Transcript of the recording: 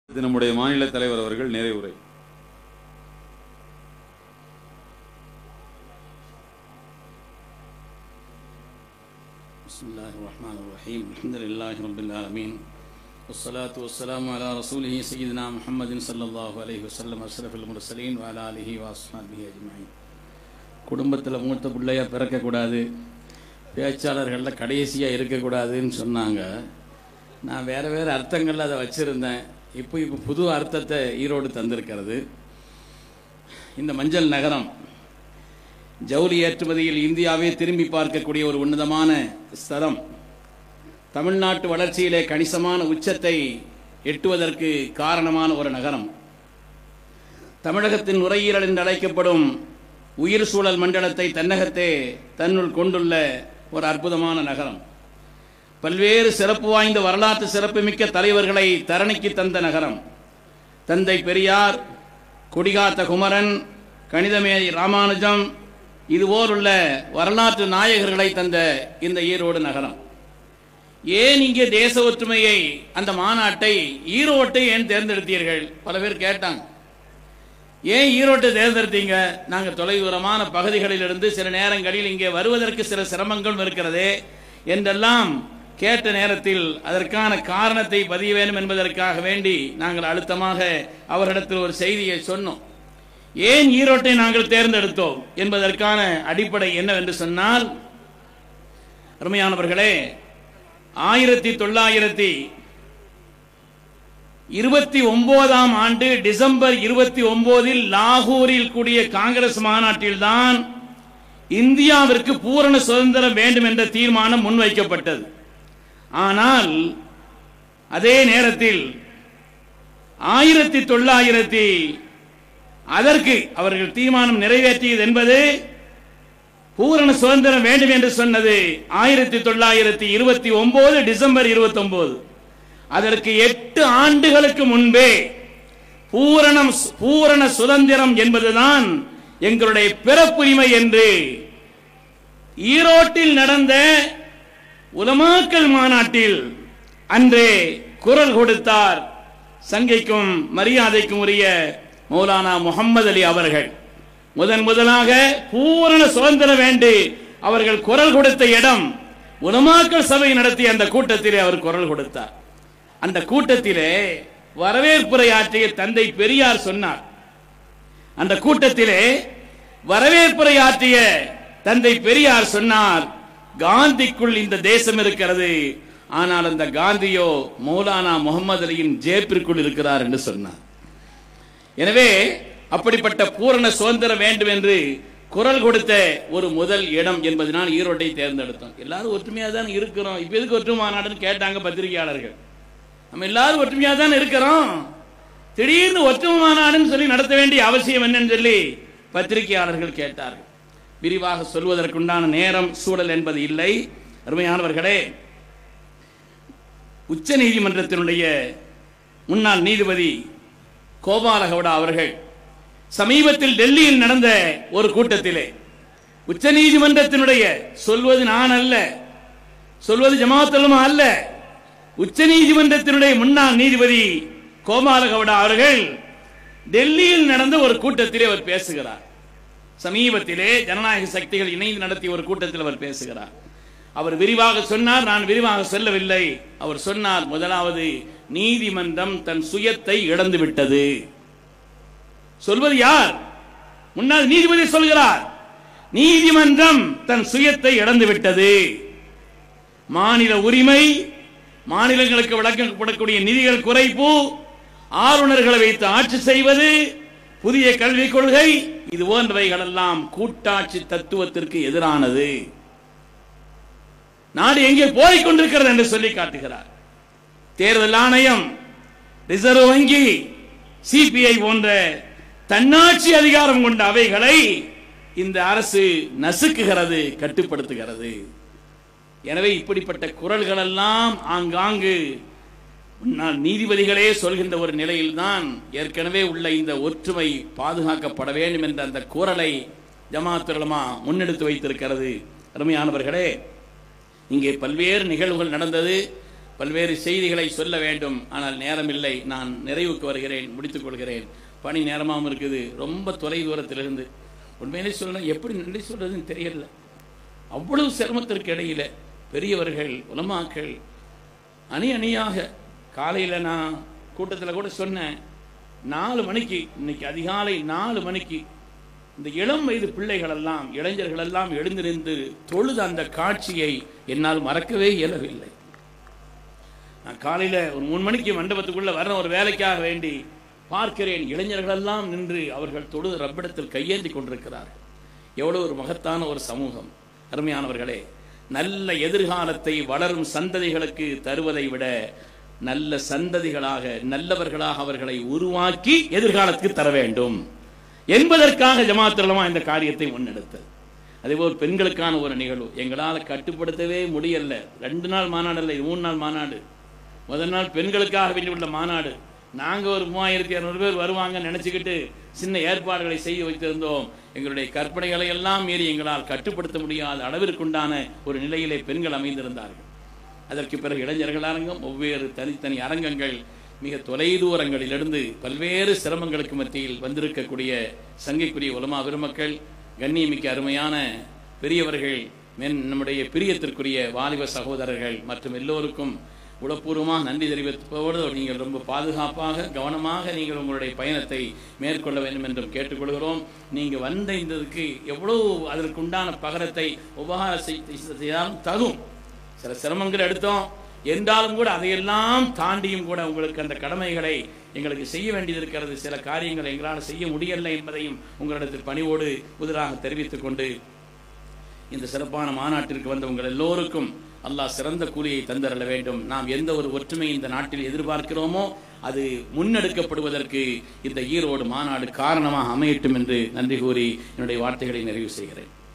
இது நம்முடைய மாநில தலைவர் அவர்கள் நிறைவுரை بسم الله الرحمن الرحيم الحمد لله رب العالمين والصلاة والسلام على رسوله سيدنا محمد صلى الله عليه وسلم أشرف المرسلين وعلى آله وأصحابه أجمعين குடும்பத்தில் மூத்த பிள்ளையா பிறக்கக்கூடாது பேச்சாளர்களில் கடைசியாக இருக்கக்கூடாதுன்னு சொன்னாங்க நான் வேறு வேறு அர்த்தங்களில் அதை வச்சுருந்தேன் இப்போ இப்போ புது அர்த்தத்தை ஈரோடு தந்திருக்கிறது இந்த மஞ்சள் நகரம் ஜவுளி ஏற்றுமதியில் இந்தியாவே திரும்பி பார்க்கக்கூடிய ஒரு உன்னதமான ஸ்தலம் தமிழ்நாட்டு வளர்ச்சியிலே கணிசமான உச்சத்தை எட்டுவதற்கு காரணமான ஒரு நகரம் தமிழகத்தின் நுரையீரல் என்று அழைக்கப்படும் உயிர் சூழல் மண்டலத்தை தன்னகத்தே தன்னுள் கொண்டுள்ள ஒரு அற்புதமான நகரம் பல்வேறு சிறப்பு வாய்ந்த வரலாற்று சிறப்புமிக்க தலைவர்களை தரணிக்கு தந்த நகரம் தந்தை பெரியார் கொடிகாத்த குமரன் கணிதமேதை ராமானுஜம் இதுபோல் உள்ள வரலாற்று நாயகர்களை தந்த இந்த ஈரோடு நகரம் ஏன் இங்கே தேச ஒற்றுமையை அந்த மாநாட்டை ஈரோட்டை ஏன் தேர்ந்தெடுத்தீர்கள் பல பேர் கேட்டாங்க ஏன் ஈரோட்டை தேர்ந்தெடுத்தீங்க நாங்கள் தொலைதூரமான பகுதிகளிலிருந்து சில நேரங்களில் இங்கே வருவதற்கு சில சிரமங்களும் இருக்கிறதே என்றெல்லாம் கேட்ட நேரத்தில் அதற்கான காரணத்தை பதிய வேண்டும் என்பதற்காக வேண்டி நாங்கள் அழுத்தமாக அவரிடத்தில் ஒரு செய்தியை சொன்னோம் ஏன் ஈரோட்டை நாங்கள் தேர்ந்தெடுத்தோம் என்பதற்கான அடிப்படை என்னவென்று சொன்னால் அருமையானவர்களே ஆயிரத்தி தொள்ளாயிரத்தி இருபத்தி ஒன்பதாம் ஆண்டு டிசம்பர் இருபத்தி ஒன்பதில் லாகூரில் கூடிய காங்கிரஸ் மாநாட்டில்தான் இந்தியாவிற்கு பூரண சுதந்திரம் வேண்டும் என்ற தீர்மானம் முன்வைக்கப்பட்டது ஆனால் அதே நேரத்தில் ஆயிரத்தி தொள்ளாயிரத்தி அதற்கு அவர்கள் தீர்மானம் நிறைவேற்றியது என்பது பூரண சுதந்திரம் வேண்டும் என்று சொன்னது ஆயிரத்தி தொள்ளாயிரத்தி இருபத்தி ஒன்பது டிசம்பர் இருபத்தி ஒன்பது அதற்கு எட்டு ஆண்டுகளுக்கு முன்பே பூரணம் பூரண சுதந்திரம் என்பதுதான் எங்களுடைய பிறப்புரிமை என்று ஈரோட்டில் நடந்த உலமாக்கல் மாநாட்டில் அன்றே குரல் கொடுத்தார் சங்கைக்கும் மரியாதைக்கும் உரிய மௌலானா முகமது அலி அவர்கள் முதன் முதலாக பூரண சுதந்திரம் வேண்டி அவர்கள் குரல் கொடுத்த இடம் உலமாக்கல் சபை நடத்திய அந்த கூட்டத்திலே அவர் குரல் கொடுத்தார் அந்த கூட்டத்திலே வரவேற்புரை ஆற்றிய தந்தை பெரியார் சொன்னார் அந்த கூட்டத்திலே வரவேற்புரை ஆற்றிய தந்தை பெரியார் சொன்னார் காந்திக்குள் இந்த தேசம் இருக்கிறது ஆனால் அந்த காந்தியோ மௌலானா முகமது அலியின் ஜேப்பிற்குள் இருக்கிறார் என்று சொன்னார் எனவே அப்படிப்பட்ட பூரண சுதந்திரம் வேண்டும் என்று குரல் கொடுத்த ஒரு முதல் இடம் என்பதனால் ஈரோட்டை தேர்ந்தெடுத்தோம் எல்லாரும் ஒற்றுமையாக தான் இருக்கிறோம் இப்ப எதுக்கு ஒற்றுமை மாநாடுன்னு கேட்டாங்க பத்திரிகையாளர்கள் நம்ம எல்லாரும் ஒற்றுமையாக தான் இருக்கிறோம் திடீர்னு ஒற்றுமை மாநாடுன்னு சொல்லி நடத்த வேண்டிய அவசியம் என்னன்னு சொல்லி பத்திரிகையாளர்கள் கேட்டார்கள் விரிவாக சொல்வதற்குண்டான நேரம் சூழல் என்பது இல்லை அருமையானவர்களே உச்ச நீதிமன்றத்தினுடைய முன்னாள் நீதிபதி கோபாலகவுடா அவர்கள் சமீபத்தில் டெல்லியில் நடந்த ஒரு கூட்டத்திலே உச்ச நீதிமன்றத்தினுடைய சொல்வது நான் அல்ல சொல்வது ஜமாத்தலுமா அல்ல உச்ச நீதிமன்றத்தினுடைய முன்னாள் நீதிபதி கோபாலகவுடா அவர்கள் டெல்லியில் நடந்த ஒரு கூட்டத்திலே அவர் பேசுகிறார் சமீபத்திலே ஜனநாயக சக்திகள் இணைந்து நடத்திய ஒரு கூட்டத்தில் அவர் பேசுகிறார் அவர் விரிவாக சொன்னார் நான் விரிவாக சொல்லவில்லை அவர் சொன்னார் முதலாவது நீதிமன்றம் தன் சுயத்தை இழந்து விட்டது சொல்வது யார் முன்னாள் நீதிபதி சொல்கிறார் நீதிமன்றம் தன் சுயத்தை இழந்து விட்டது மாநில உரிமை மாநிலங்களுக்கு வழங்கப்படக்கூடிய நிதிகள் குறைப்பு ஆளுநர்களை வைத்து ஆட்சி செய்வது புதிய கல்விக் கொள்கை இது போன்றவைகள் எல்லாம் கூட்டாட்சி தத்துவத்திற்கு எதிரானது நாடு எங்கே போய்க் கொண்டிருக்கிறது என்று சொல்லி காட்டுகிறார் தேர்தல் ஆணையம் ரிசர்வ் வங்கி சிபிஐ போன்ற தன்னாட்சி அதிகாரம் கொண்ட அவைகளை இந்த அரசு நசுக்குகிறது கட்டுப்படுத்துகிறது எனவே இப்படிப்பட்ட குரல்கள் எல்லாம் ஆங்காங்கு முன்னாள் நீதிபதிகளே சொல்கின்ற ஒரு நிலையில்தான் ஏற்கனவே உள்ள இந்த ஒற்றுமை பாதுகாக்கப்பட வேண்டும் என்ற அந்த குரலை ஜமாத்துலமா முன்னெடுத்து வைத்திருக்கிறது அருமையானவர்களே இங்கே பல்வேறு நிகழ்வுகள் நடந்தது பல்வேறு செய்திகளை சொல்ல வேண்டும் ஆனால் நேரமில்லை நான் நிறைவுக்கு வருகிறேன் முடித்துக் கொள்கிறேன் பணி நேரமாகவும் இருக்குது ரொம்ப தொலை தூரத்திலிருந்து உண்மையிலே சொல்லணும் எப்படி நன்றி சொல்றதுன்னு தெரியல அவ்வளவு சிரமத்திற்கு இடையில பெரியவர்கள் உலமாக்கள் அணி அணியாக காலையில் நான் கூட்டத்தில் கூட சொன்னேன் நாலு மணிக்கு இன்னைக்கு அதிகாலை நாலு மணிக்கு இந்த இளம் வயது பிள்ளைகள் எல்லாம் இளைஞர்கள் எல்லாம் எழுந்திருந்து தொழுது அந்த காட்சியை என்னால் மறக்கவே இயலவில்லை நான் காலையில ஒரு மூணு மணிக்கு மண்டபத்துக்குள்ள வர்ற ஒரு வேலைக்காக வேண்டி பார்க்கிறேன் இளைஞர்கள் எல்லாம் நின்று அவர்கள் தொழுது ரப்பிடத்தில் கையேந்தி கொண்டிருக்கிறார்கள் எவ்வளவு ஒரு மகத்தான ஒரு சமூகம் அருமையானவர்களே நல்ல எதிர்காலத்தை வளரும் சந்ததிகளுக்கு தருவதை விட நல்ல சந்ததிகளாக நல்லவர்களாக அவர்களை உருவாக்கி எதிர்காலத்துக்கு தர வேண்டும் என்பதற்காக ஜமாத்துலமா இந்த காரியத்தை முன்னெடுத்தது அதேபோல் பெண்களுக்கான ஒரு நிகழ்வு எங்களால் கட்டுப்படுத்தவே முடியல ரெண்டு நாள் மாநாடு இல்லை மூணு நாள் மாநாடு முதல் நாள் பெண்களுக்காக வேண்டி உள்ள மாநாடு நாங்க ஒரு மூவாயிரத்தி இரநூறு பேர் வருவாங்கன்னு நினைச்சுக்கிட்டு சின்ன ஏற்பாடுகளை செய்து வைத்திருந்தோம் எங்களுடைய கற்பனைகளை எல்லாம் மீறி எங்களால் கட்டுப்படுத்த முடியாத அளவிற்குண்டான ஒரு நிலையிலே பெண்கள் அமைந்திருந்தார்கள் அதற்கு பிறகு இளைஞர்கள் அரங்கம் ஒவ்வேறு தனித்தனி அரங்கங்கள் மிக தொலைதூரங்களிலிருந்து பல்வேறு சிரமங்களுக்கு மத்தியில் வந்திருக்கக்கூடிய சங்கைக்குரிய உலமா பெருமக்கள் கண்ணியமிக்க அருமையான பெரியவர்கள் மென் நம்முடைய பிரியத்திற்குரிய வாலிப சகோதரர்கள் மற்றும் எல்லோருக்கும் உளப்பூர்வமாக நன்றி தெரிவிப்பதோடு நீங்கள் ரொம்ப பாதுகாப்பாக கவனமாக நீங்கள் உங்களுடைய பயணத்தை மேற்கொள்ள வேண்டும் என்றும் கேட்டுக்கொள்கிறோம் நீங்கள் வந்த இதற்கு எவ்வளவு அதற்குண்டான பகரத்தை உபகாரம் செய்தாலும் தகும் சில சிரமங்கள் எடுத்தோம் என்றாலும் கூட அதையெல்லாம் தாண்டியும் கூட உங்களுக்கு அந்த கடமைகளை எங்களுக்கு செய்ய வேண்டியது இருக்கிறது சில காரியங்கள் எங்களால் செய்ய முடியலை என்பதையும் உங்களிடத்தில் பணிவோடு புதிராக தெரிவித்துக் கொண்டு இந்த சிறப்பான மாநாட்டிற்கு வந்த உங்கள் எல்லோருக்கும் அல்லாஹ் சிறந்த கூலியை தந்தரல வேண்டும் நாம் எந்த ஒரு ஒற்றுமை இந்த நாட்டில் எதிர்பார்க்கிறோமோ அது முன்னெடுக்கப்படுவதற்கு இந்த ஈரோடு மாநாடு காரணமாக அமையட்டும் என்று நன்றி கூறி என்னுடைய வார்த்தைகளை நிறைவு செய்கிறேன்